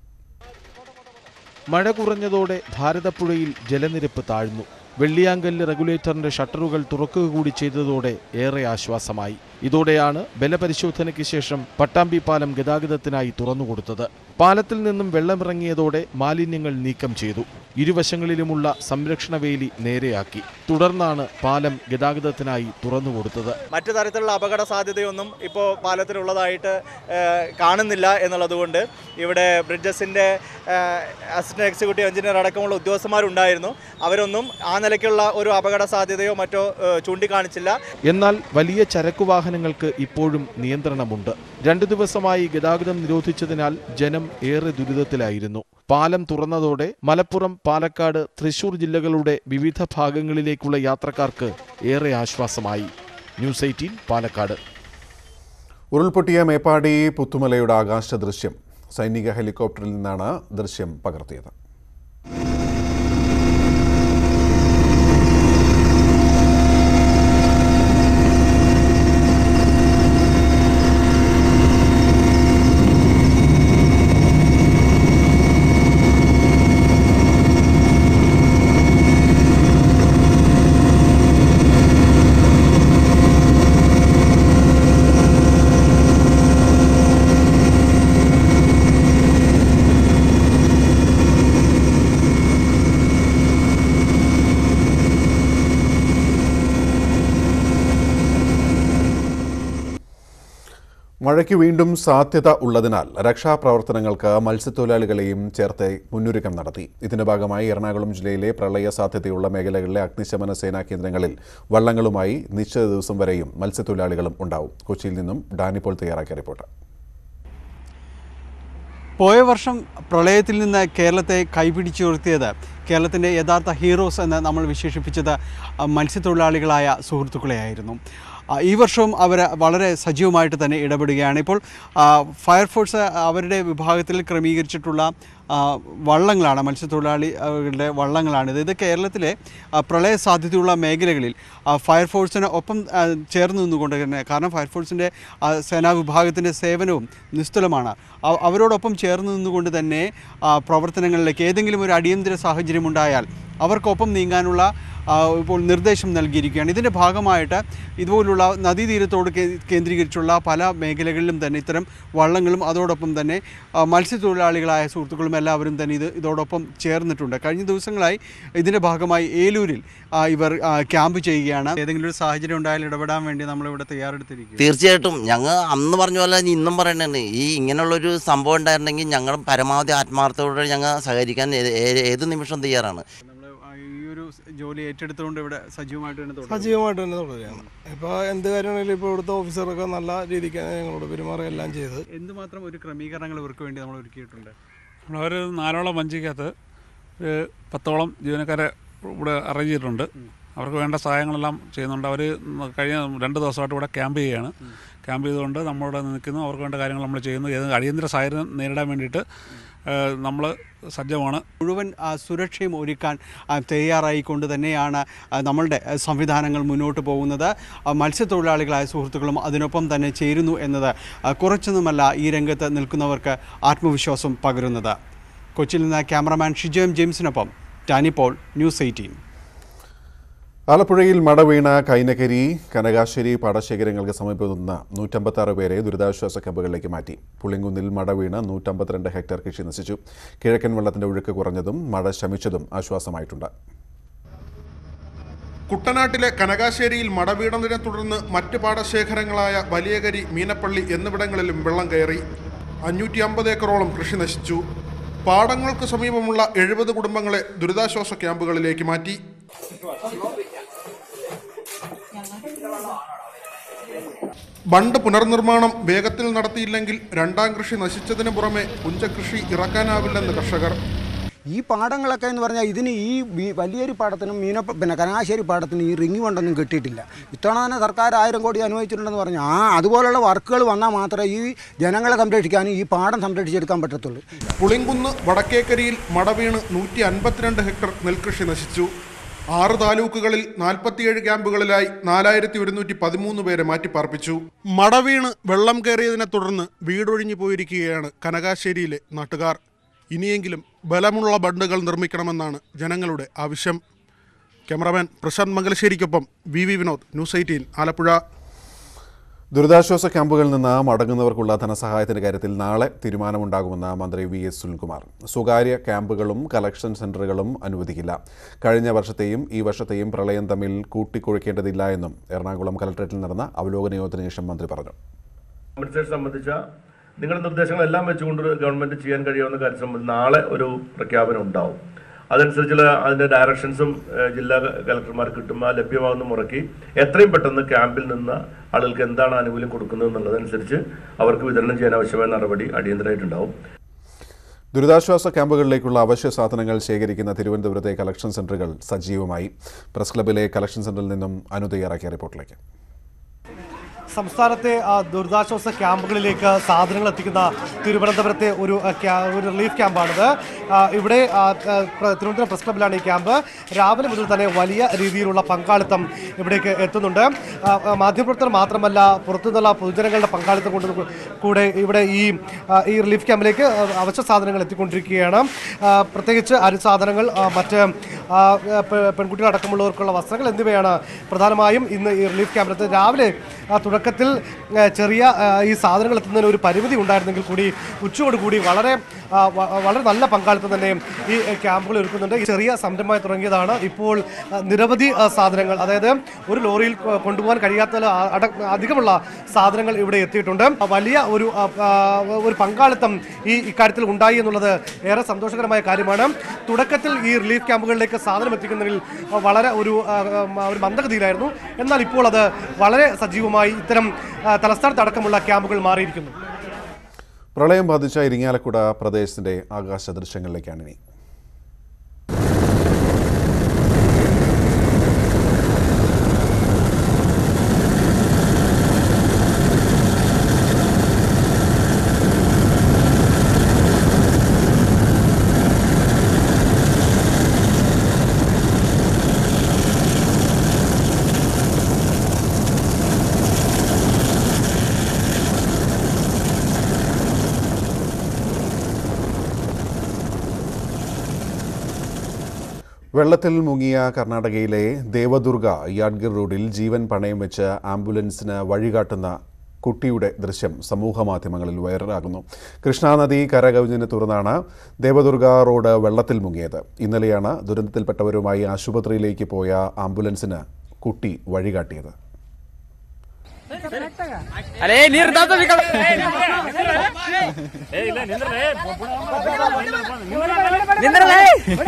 മഴ കുറഞ്ഞതോടെ ഭാരതപ്പുഴയിൽ ജലനിരപ്പ് താഴ്ന്നു വെള്ളിയാങ്കല്ല് റെഗുലേറ്ററിന്റെ ഷട്ടറുകൾ തുറക്കുക കൂടി ചെയ്തതോടെ ഏറെ ആശ്വാസമായി ഇതോടെയാണ് ബലപരിശോധനയ്ക്ക് ശേഷം പട്ടാമ്പി പാലം ഗതാഗതത്തിനായി തുറന്നുകൊടുത്തത് പാലത്തിൽ നിന്നും വെള്ളമിറങ്ങിയതോടെ മാലിന്യങ്ങൾ നീക്കം ചെയ്തു ഇരുവശങ്ങളിലുമുള്ള സംരക്ഷണ വേലി നേരെയാക്കി തുടർന്നാണ് പാലം ഗതാഗതത്തിനായി തുറന്നുകൊടുത്തത് മറ്റു തരത്തിലുള്ള അപകട സാധ്യതയൊന്നും ഇപ്പോൾ പാലത്തിലുള്ളതായിട്ട് ഏഹ്, കാണുന്നില്ല എന്നുള്ളതുകൊണ്ട് ഇവിടെ ബ്രിഡ്ജസിൻ്റെ അസിസ്റ്റന്റ് എക്സിക്യൂട്ടീവ് എഞ്ചിനീയർ അടക്കമുള്ള ഉദ്യോഗസ്ഥന്മാരുണ്ടായിരുന്നു അവരൊന്നും ആ നിലയ്ക്കുള്ള ഒരു അപകട സാധ്യതയോ മറ്റോ ഏഹ്, ചൂണ്ടിക്കാണിച്ചില്ല എന്നാൽ വലിയ ചരക്കു വാഹനങ്ങൾക്ക് ഇപ്പോഴും നിയന്ത്രണമുണ്ട് രണ്ടു ദിവസമായി ഗതാഗതം നിരോധിച്ചതിനാൽ ജനം ഏറെ ദുരിതത്തിലായിരുന്നു പാലം തുറന്നതോടെ മലപ്പുറം പാലക്കാട് തൃശൂർ ജില്ലകളുടെ വിവിധ ഭാഗങ്ങളിലേക്കുള്ള യാത്രക്കാർക്ക് ഏറെ ആശ്വാസമായി ന്യൂസ് എയ്റ്റീൻ പാലക്കാട് ഉരുൾപൊട്ടിയ മേപ്പാടി പുത്തുമലയുടെ ആകാശ ദൃശ്യം സൈനിക ഹെലികോപ്റ്ററിൽ നിന്നാണ് ദൃശ്യം പകർത്തിയത് മഴയ്ക്ക് വീണ്ടും സാധ്യത ഉള്ളതിനാൽ രക്ഷാപ്രവർത്തനങ്ങൾക്ക് മത്സ്യത്തൊഴിലാളികളെയും ചേർത്ത് മുന്നൊരുക്കം നടത്തി ഇതിന്റെ ഭാഗമായി എറണാകുളം ജില്ലയിലെ പ്രളയ സാധ്യതയുള്ള മേഖലകളിലെ അഗ്നിശമന സേനാ കേന്ദ്രങ്ങളിൽ വള്ളങ്ങളുമായി നിശ്ചിത ദിവസം വരെയും മത്സ്യത്തൊഴിലാളികളും ഉണ്ടാവും കൊച്ചിയിൽ നിന്നും ഡാനിപ്പോൾ തയ്യാറാക്കിയ റിപ്പോർട്ട് പോയ വർഷം പ്രളയത്തിൽ നിന്ന് കേരളത്തെ കൈപിടിച്ചുയർത്തിയത് കേരളത്തിൻ്റെ യഥാർത്ഥ ഹീറോസ് എന്ന് നമ്മൾ വിശേഷിപ്പിച്ചത് ആ, മത്സ്യത്തൊഴിലാളികളായ സുഹൃത്തുക്കളെയായിരുന്നു ആ, ഈ വർഷവും അവർ വളരെ സജീവമായിട്ട് തന്നെ ഇടപെടുകയാണ് ഇപ്പോൾ ആ, ഫയർഫോഴ്സ് അവരുടെ വിഭാഗത്തിൽ ക്രമീകരിച്ചിട്ടുള്ള ആ, വള്ളങ്ങളാണ് മത്സ്യത്തൊഴിലാളികളുടെ വള്ളങ്ങളാണിത് ഇത് കേരളത്തിലെ ആ, പ്രളയ സാധ്യതയുള്ള മേഖലകളിൽ ആ, ഫയർഫോഴ്സിന് ഒപ്പം ആ, ചേർന്ന് നിന്നുകൊണ്ട് തന്നെ കാരണം ഫയർഫോഴ്സിൻ്റെ ആ, സേനാ വിഭാഗത്തിൻ്റെ സേവനവും നിസ്തുലമാണ് അവ- അവരോടൊപ്പം ചേർന്ന് നിന്നുകൊണ്ട് തന്നെ ആ, പ്രവർത്തനങ്ങളിലേക്ക് ഏതെങ്കിലും ഒരു അടിയന്തര സാഹചര്യം ഉണ്ടായാൽ അവർക്കൊപ്പം നീങ്ങാനുള്ള ആ, ഇപ്പോൾ നിർദ്ദേശം നൽകിയിരിക്കുകയാണ് ഇതിൻ്റെ ഭാഗമായിട്ട് ഇതുപോലുള്ള നദീതീരത്തോട് കേ- കേന്ദ്രീകരിച്ചുള്ള പല മേഖലകളിലും തന്നെ ഇത്തരം വള്ളങ്ങളും അതോടൊപ്പം തന്നെ ആ, മത്സ്യത്തൊഴിലാളികളായ സുഹൃത്തുക്കളും എല്ലാവരും തന്നെ ഇത് ഇതോടൊപ്പം ചേർന്നിട്ടുണ്ട് കഴിഞ്ഞ ദിവസങ്ങളായി ഇതിൻ്റെ ഭാഗമായി ഏലൂരിൽ ആ, ഇവർ ആ, ക്യാമ്പ് ചെയ്യുകയാണ് ഏതെങ്കിലും ഒരു സാഹചര്യം ഉണ്ടായാൽ ഇടപെടാൻ വേണ്ടി നമ്മളിവിടെ തയ്യാറെടുത്തിരിക്കും തീർച്ചയായിട്ടും ഞങ്ങൾ അന്ന് പറഞ്ഞ പോലെ ഇനി ഇന്നും പറയണേ ഈ ഇങ്ങനെയുള്ളൊരു സംഭവം ഉണ്ടായിരുന്നെങ്കിൽ ഞങ്ങൾ പരമാവധി ആത്മാർത്ഥത്തോടെ ഞങ്ങൾ സഹകരിക്കാൻ ഏ- ഏ- ഏത് നിമിഷം തയ്യാറാണ് ഈ ഒരു ജോലി ഏറ്റെടുത്തുകൊണ്ട് ഇവിടെ സജീവമായിട്ട് തന്നെ തുടരുന്നു. സജീവമായിട്ട് തന്നെ തുടരുകയാണ് ഇപ്പോൾ എന്ത് കാര്യമാണെങ്കിലും ഇപ്പോൾ ഇവിടുത്തെ ഓഫീസറൊക്കെ നല്ല രീതിക്കാണ് ഞങ്ങളോട് പെരുമാറുക എല്ലാം ചെയ്ത് എന്തുമാത്രം ഒരു ക്രമീകരണങ്ങൾ ഇവർക്ക് വേണ്ടി നമ്മൾ ഒരുക്കിയിട്ടുണ്ട് ഒരു നാലോളം വഞ്ചിക്കകത്ത് ഒരു പത്തോളം ജീവനക്കാരെ ഇവിടെ അറേഞ്ച് ചെയ്തിട്ടുണ്ട് അവർക്ക് വേണ്ട സഹായങ്ങളെല്ലാം ചെയ്യുന്നുണ്ട് അവർ കഴിഞ്ഞ രണ്ട് ദിവസമായിട്ട് ഇവിടെ ക്യാമ്പ് ചെയ്യുകയാണ് ക്യാമ്പ് ചെയ്തുകൊണ്ട് നമ്മളിവിടെ നിൽക്കുന്നു അവർക്ക് വേണ്ട കാര്യങ്ങൾ നമ്മൾ ചെയ്യുന്നു ഏത് അടിയന്തര സാഹചര്യം നേരിടാൻ വേണ്ടിയിട്ട് നമ്മൾ സജ്ജമാണ് മുഴുവൻ ആ, സുരക്ഷയും ഒരുക്കാൻ ആ, തയ്യാറായിക്കൊണ്ട് തന്നെയാണ് ആ, നമ്മളുടെ ആ, സംവിധാനങ്ങൾ മുന്നോട്ട് പോകുന്നത് ആ, മത്സ്യത്തൊഴിലാളികളായ സുഹൃത്തുക്കളും അതിനൊപ്പം തന്നെ ചേരുന്നു എന്നത് ആ, കുറച്ചൊന്നുമല്ല ഈ രംഗത്ത് നിൽക്കുന്നവർക്ക് ആത്മവിശ്വാസം പകരുന്നത് കൊച്ചിയിൽ നിന്ന് ക്യാമറമാൻ ഷിജോം ജെയിംസിനൊപ്പം ടാനി പോൾ ന്യൂസ് എയ്റ്റീൻ ആലപ്പുഴയിൽ മട വീണ കൈനകരി കനകാശ്ശേരി പാടശേഖരങ്ങൾക്ക് സമീപം നിന്ന് നൂറ്റമ്പത്താറ് പേരെ ദുരിതാശ്വാസ ക്യാമ്പുകളിലേക്ക് മാറ്റി പുളിങ്കുന്നിൽ മട വീണ് നൂറ്റമ്പത്തിരണ്ട് ഹെക്ടർ കൃഷി നശിച്ചു കിഴക്കൻ വെള്ളത്തിന്റെ ഒഴുക്ക് കുറഞ്ഞതും മഴ ശമിച്ചതും ആശ്വാസമായിട്ടുണ്ട് കുട്ടനാട്ടിലെ കനകാശ്ശേരിയിൽ മടവീണതിനെ തുടർന്ന് മറ്റ് പാടശേഖരങ്ങളായ വലിയകരി മീനപ്പള്ളി എന്നിവിടങ്ങളിലും വെള്ളം കയറി അഞ്ഞൂറ്റി അമ്പത് ഏക്കറോളം കൃഷി നശിച്ചു പാടങ്ങൾക്ക് സമീപമുള്ള എഴുപത് കുടുംബങ്ങളെ ദുരിതാശ്വാസ ക്യാമ്പുകളിലേക്ക് മാറ്റി ബണ്ട് പുനർനിർമ്മാണം വേഗത്തിൽ നടത്തിയില്ലെങ്കിൽ രണ്ടാം കൃഷി നശിച്ചതിന് പുറമെ പുഞ്ചകൃഷി ഇറക്കാനാവില്ലെന്ന് കർഷകർ ഈ പാടങ്ങളൊക്കെ എന്ന് പറഞ്ഞാൽ ഇതിന് ഈ വി- വലിയൊരു പാടത്തിനും മീന പിന്നെ കനകാശ്ശേരി പാടത്തിനും ഈ റിങ് കൊണ്ടൊന്നും കിട്ടിയിട്ടില്ല ഇത്തവണ തന്നെ സർക്കാർ ആയിരം കോടി അനുവദിച്ചിട്ടുണ്ടെന്ന് പറഞ്ഞു ആ അതുപോലുള്ള വർക്കുകൾ വന്നാൽ മാത്രമേ ഈ ജനങ്ങളെ സംരക്ഷിക്കാനും ഈ പാടം സംരക്ഷിച്ചെടുക്കാൻ പറ്റത്തുള്ളൂ പുളിങ്കുന്ന് വടക്കേക്കരിയിൽ മടവീണ് നൂറ്റി അൻപത്തിരണ്ട് ഹെക്ടർ നെൽകൃഷി നശിച്ചു ആറ് താലൂക്കുകളിൽ നാൽപ്പത്തിയേഴ് ക്യാമ്പുകളിലായി നാലായിരത്തി ഒരുന്നൂറ്റി പതിമൂന്ന് പേരെ മാറ്റിപ്പാർപ്പിച്ചു മടവീണ് വെള്ളം കയറിയതിനെ തുടർന്ന് വീടൊഴിഞ്ഞു പോയിരിക്കുകയാണ് കനകാശ്ശേരിയിലെ നാട്ടുകാർ ഇനിയെങ്കിലും ബലമുള്ള ബണ്ടുകൾ നിർമ്മിക്കണമെന്നാണ് ജനങ്ങളുടെ ആവശ്യം ക്യാമറാമാൻ പ്രശാന്ത് മംഗലശ്ശേരിക്കൊപ്പം V V Vinod news eighteen Alappuzha ദുരിതാശ്വാസ ക്യാമ്പുകളിൽ നിന്ന് മടങ്ങുന്നവർക്കുള്ള ധനസഹായത്തിന്റെ കാര്യത്തിൽ നാളെ തീരുമാനമുണ്ടാകുമെന്ന് മന്ത്രി വി എസ് സുനിൽകുമാർ സ്വകാര്യ ക്യാമ്പുകളും കളക്ഷൻ സെന്ററുകളും അനുവദിക്കില്ല കഴിഞ്ഞ വർഷത്തെയും ഈ വർഷത്തെയും പ്രളയം തമ്മിൽ കൂട്ടിക്കുഴയ്ക്കേണ്ടതില്ല എന്നും എറണാകുളം കലക്ടറേറ്റിൽ നടന്ന അവലോകന യോഗത്തിന് ശേഷം മന്ത്രി പറഞ്ഞു കോമ്പൻസേഷൻ സംബന്ധിച്ച നിങ്ങളുടെ നിർദ്ദേശങ്ങളെല്ലാം വെച്ചുകൊണ്ട് ഗവൺമെന്റ് ചെയ്യാൻ കഴിയാവുന്ന കാര്യം സംബന്ധിച്ച് നാളെ ഒരു പ്രഖ്യാപനം ഉണ്ടാവും അതനുസരിച്ചുള്ള അതിന്റെ ഡയറക്ഷൻസും ഏഹ്, ജില്ലാ കലക്ടർമാർ കിട്ടും ആ ലഭ്യമാകുന്ന മുറയ്ക്ക് എത്രയും പെട്ടെന്ന് ക്യാമ്പിൽ നിന്ന് ആളുകൾക്ക് എന്താണ് ആനുകൂല്യം കൊടുക്കുന്നത് എന്നുള്ളതനുസരിച്ച് അവർക്ക് വിതരണം ചെയ്യാൻ ആവശ്യമായ നടപടി അടിയന്തരമായിട്ടുണ്ടാവും ദുരിതാശ്വാസ ക്യാമ്പുകളിലേക്കുള്ള അവശ്യ സാധനങ്ങൾ ശേഖരിക്കുന്ന തിരുവനന്തപുരത്തെ കളക്ഷൻ സെന്ററുകൾ സജീവമായി പ്രസ് ക്ലബിലെ കളക്ഷൻ സെന്ററിൽ നിന്നും അനു തയ്യാറാക്കിയ റിപ്പോർട്ടിലേക്ക് സംസ്ഥാനത്തെ ആ, ദുരിതാശ്വാസ ക്യാമ്പുകളിലേക്ക് സാധനങ്ങൾ എത്തിക്കുന്ന തിരുവനന്തപുരത്തെ ഒരു ആ, ക്യാ- ഒരു റിലീഫ് ക്യാമ്പാണിത് ആ, ഇവിടെ ആ, ആ, പ്ര- തിരുവനന്തപുരം പ്രസ് ക്ലബിലാണ് ഈ ക്യാമ്പ് രാവിലെ മുതൽ തന്നെ വലിയ രീതിയിലുള്ള പങ്കാളിത്തം ഇവിടേക്ക് എത്തുന്നുണ്ട് ആ, ആ, മാധ്യമപ്രവർത്തകർ മാത്രമല്ല പുറത്തുനിന്നുള്ള പൊതുജനങ്ങളുടെ പങ്കാളിത്തം കൊണ്ട് കൂ- കൂടെ ഇവിടെ ഈ ആ, ഈ റിലീഫ് ക്യാമ്പിലേക്ക് ആ, അവശ്യ സാധനങ്ങൾ എത്തിക്കൊണ്ടിരിക്കുകയാണ് ആ, പ്രത്യേകിച്ച് അരി സാധനങ്ങൾ ആ, മറ്റ് ആ, പെ- പെൺകുട്ടികളടക്കമുള്ളവർക്കുള്ള വസ്ത്രങ്ങൾ എന്നിവയാണ് പ്രധാനമായും ഇന്ന് ഈ റിലീഫ് ക്യാമ്പിലെത്തി രാവിലെ ആ, തുടക്കത്തിൽ ആ, ചെറിയ ആ, ഈ സാധനങ്ങൾ എത്തുന്നതിന് ഒരു പരിമിതി ഉണ്ടായിരുന്നെങ്കിൽ കൂടി ഉച്ചയോടുകൂടി വളരെ ആ, വ- വളരെ നല്ല പങ്കാളിത്തം തന്നെ ഈ ക്യാമ്പുകൾ ഒരുക്കുന്നുണ്ട് ഈ ചെറിയ സംരംഭമായി തുടങ്ങിയതാണ് ഇപ്പോൾ ആ, നിരവധി ആ, സാധനങ്ങൾ അതായത് ഒരു ലോറിയിൽ കൊ- കൊണ്ടുപോകാൻ കഴിയാത്ത അട- അധികമുള്ള സാധനങ്ങൾ ഇവിടെ എത്തിയിട്ടുണ്ട് ആ, വലിയ ഒരു ആ, ആ, ഒരു പങ്കാളിത്തം ഈ ഇക്കാര്യത്തിൽ ഉണ്ടായി എന്നുള്ളത് ഏറെ സന്തോഷകരമായ കാര്യമാണ് തുടക്കത്തിൽ ഈ റിലീഫ് ക്യാമ്പുകളിലേക്ക് സാധനം എത്തിക്കുന്നതിൽ ആ, വളരെ ഒരു ആ, ആ, ഒരു മന്ദഗതിയിലായിരുന്നു എന്നാൽ ഇപ്പോൾ അത് വളരെ സജീവമായി ഇത്തരം ആ, തലസ്ഥാനത്ത് അടക്കമുള്ള ക്യാമ്പുകൾ മാറിയിരിക്കുന്നു പ്രളയം ബാധിച്ച ഇരിങ്ങാലക്കുട പ്രദേശത്തിന്റെ ആകാശ ദൃശ്യങ്ങളിലേക്കാണ് ഇനി വെള്ളത്തിൽ മുങ്ങിയ കർണാടകയിലെ ദേവദുർഗ യാഡ്ഗിർ റോഡിൽ ജീവൻ പണയം വെച്ച് ആംബുലൻസിന് വഴികാട്ടുന്ന കുട്ടിയുടെ ദൃശ്യം സമൂഹ മാധ്യമങ്ങളിൽ വൈറലാകുന്നു കൃഷ്ണാനദി കരകവിഞ്ഞതിനെ തുടർന്നാണ് ദേവദുർഗ റോഡ് വെള്ളത്തിൽ മുങ്ങിയത് ഇന്നലെയാണ് ദുരന്തത്തിൽപ്പെട്ടവരുമായി ആശുപത്രിയിലേക്ക് പോയ ആംബുലൻസിന് കുട്ടി വഴികാട്ടിയത് ಅಲೇ ನೀರ್ ದಾತ ನಿಂದ್ರಲೇ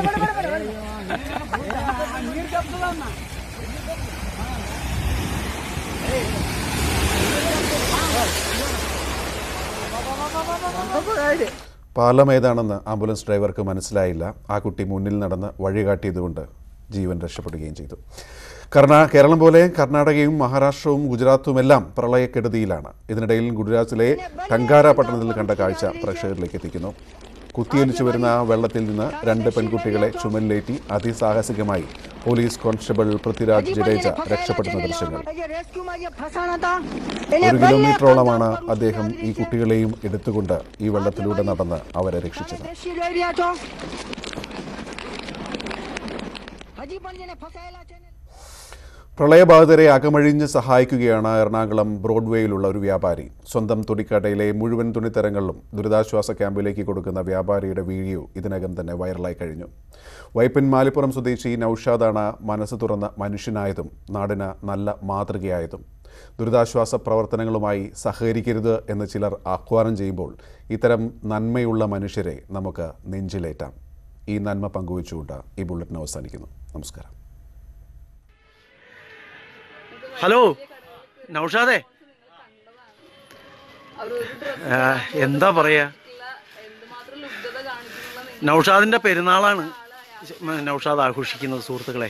പാലം ഏതാണെന്ന് ആംബുലൻസ് ഡ്രൈവർക്ക് മനസ്സിലായില്ല ആ കുട്ടി മുന്നിൽ നടന്ന് വഴികാട്ടിയതുകൊണ്ട് ജീവൻ രക്ഷപ്പെടുകയും ചെയ്തു കർണാ കേരളം പോലെ കർണാടകയും മഹാരാഷ്ട്രവും ഗുജറാത്തുമെല്ലാം പ്രളയക്കെടുതിയിലാണ് ഇതിനിടയിൽ ഗുജറാത്തിലെ ടങ്കാര പട്ടണത്തിൽ കണ്ട കാഴ്ച പ്രേക്ഷകരിലേക്ക് എത്തിക്കുന്നു കുത്തിയൊലിച്ചു വരുന്ന വെള്ളത്തിൽ നിന്ന് രണ്ട് പെൺകുട്ടികളെ ചുമലിലേറ്റി അതിസാഹസികമായി പോലീസ് കോൺസ്റ്റബിൾ പൃഥ്വിരാജ് ജഡേജ രക്ഷപ്പെടുന്ന ദൃശ്യങ്ങൾ ഒരു കിലോമീറ്ററോളമാണ് അദ്ദേഹം ഈ കുട്ടികളെയും എടുത്തുകൊണ്ട് ഈ വെള്ളത്തിലൂടെ നടന്ന് അവരെ രക്ഷിച്ചത് പ്രളയബാധിതരെ അകമഴിഞ്ഞ് സഹായിക്കുകയാണ് എറണാകുളം ബ്രോഡ്വേയിലുള്ള ഒരു വ്യാപാരി സ്വന്തം തുണിക്കടയിലെ മുഴുവൻ തുണിത്തരങ്ങളിലും ദുരിതാശ്വാസ ക്യാമ്പിലേക്ക് കൊടുക്കുന്ന വ്യാപാരിയുടെ വീഡിയോ ഇതിനകം തന്നെ വൈറലായി കഴിഞ്ഞു വൈപ്പിൻ മാലിപ്പുറം സ്വദേശി നൌഷാദാണ് മനസ്സ് തുറന്ന മനുഷ്യനായതും നാടിന് നല്ല മാതൃകയായതും ദുരിതാശ്വാസ പ്രവർത്തനങ്ങളുമായി സഹകരിക്കരുത് എന്ന് ചിലർ ആഹ്വാനം ചെയ്യുമ്പോൾ ഇത്തരം നന്മയുള്ള മനുഷ്യരെ നമുക്ക് നെഞ്ചിലേറ്റാം ഈ നന്മ പങ്കുവച്ചുകൊണ്ട് ഈ ബുള്ളറ്റിൻ അവസാനിക്കുന്നു നമസ്കാരം ഹലോ നൗഷാദേ ആ, എന്താ പറയാ നൗഷാദിന്റെ പെരുന്നാളാണ് നൗഷാദ് ആഘോഷിക്കുന്നത് സുഹൃത്തുക്കളെ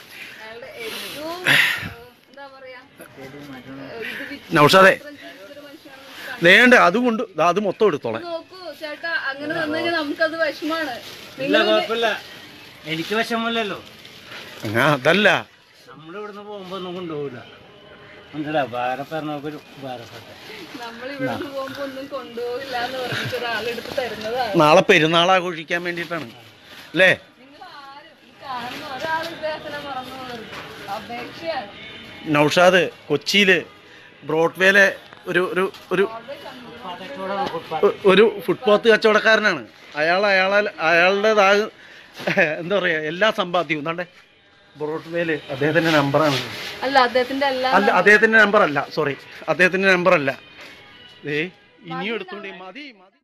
നൗഷാദേ വേണ്ട അതുകൊണ്ട് ദാ അത് മൊത്തം എടുത്തോളെ നോക്കൂ ചേട്ടാ അങ്ങനെ വന്നു കഴിഞ്ഞാൽ നമുക്കത് വിഷമാണ് ഇല്ല കുഴപ്പമില്ല എനിക്ക് വിഷമമില്ലല്ലോ ആ അതല്ല നമ്മൾ ഇവിടുന്ന് പോകുമ്പോ ഒന്നും കൊണ്ടുപോകില്ല മനസ്സിലാ ഭാരപ്പെറണൊരു ഭാരപ്പെട്ടെ നമ്മൾ ഇവിടെ പോകുമ്പോ ഒന്നും കൊണ്ടുപോകില്ല എന്ന് പറഞ്ഞിട്ട് ഒരാളെടുത്ത് തരുന്നതാണ് നാളെ പെരുന്നാൾ ആഘോഷിക്കാൻ വേണ്ടിയിട്ടാണ് അല്ലേ കാണുന്ന ഒരാൾ ഇദ്ദേഹത്തിനെ മറന്നു പോകരുത് അപേക്ഷയാണ് നൗഷാദ് കൊച്ചിയിൽ ബ്രോഡ്വേയിലെ ഒരു ഒരു ഒരു ഒരു ഫുട്പാത്ത് കച്ചവടക്കാരനാണ് അയാൾ അയാളെ അയാളുടേതായ എന്താ പറയുക എല്ലാ സമ്പാദ്യവും എന്താണ്ടേ ബ്രോഡ്വേയില് അദ്ദേഹത്തിൻ്റെ നമ്പറാണ് അല്ല അദ്ദേഹത്തിന്റെ എല്ലാ അല്ല അദ്ദേഹത്തിൻ്റെ നമ്പർ അല്ല സോറി അദ്ദേഹത്തിൻ്റെ നമ്പർ അല്ല ഏ ഇനിയും എടുത്തോണ്ട് മതി മതി